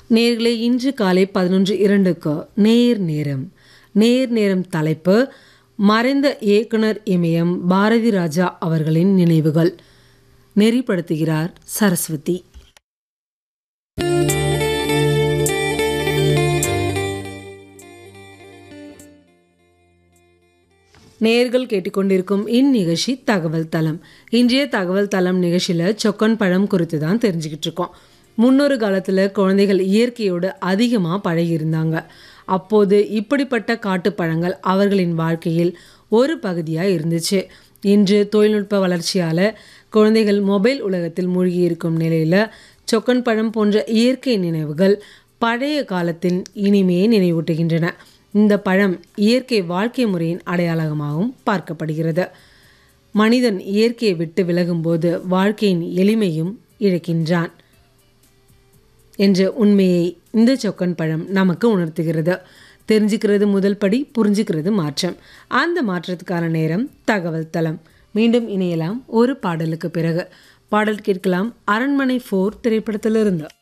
நேர்களே இன்று காலை பதினொன்று இரண்டுக்கு நேர் நேரம் நேர் நேரம் தலைப்பு மறைந்த இயக்குனர் இமயம் பாரதி ராஜா அவர்களின் நினைவுகள் நெறிப்படுத்துகிறார் சரஸ்வதி நேர்கள் கேட்டுக்கொண்டிருக்கும் இந்நிகழ்ச்சி தகவல் தளம் இன்றைய தகவல் தளம் நிகழ்ச்சியில் சொக்கன் பழம் குறித்து தான் தெரிஞ்சுக்கிட்டு இருக்கோம் முன்னொரு காலத்தில் குழந்தைகள் இயற்கையோடு அதிகமாக பழகியிருந்தாங்க அப்போது இப்படிப்பட்ட காட்டுப்பழங்கள் அவர்களின் வாழ்க்கையில் ஒரு பகுதியாக இருந்துச்சு இன்று தொழில்நுட்ப வளர்ச்சியால் குழந்தைகள் மொபைல் உலகத்தில் மூழ்கி இருக்கும் நிலையில் சொக்கன் பழம் போன்ற இயற்கை நினைவுகள் பழைய காலத்தின் இனிமையை நினைவூட்டுகின்றன இந்த பழம் இயற்கை வாழ்க்கை முறையின் அடையாளமாகவும் பார்க்கப்படுகிறது மனிதன் இயற்கையை விட்டு விலகும்போது வாழ்க்கையின் எளிமையும் இழக்கின்றான் என்ற உண்மையை இந்த சொக்கன் பழம் நமக்கு உணர்த்துகிறது தெரிஞ்சுக்கிறது முதல் படி புரிஞ்சுக்கிறது மாற்றம் அந்த மாற்றத்துக்கான நேரம் தகவல் தளம் மீண்டும் இணையலாம் ஒரு பாடலுக்கு பிறகு பாடல் கேட்கலாம் அரண்மனை ஃபோர் திரைப்படத்திலிருந்து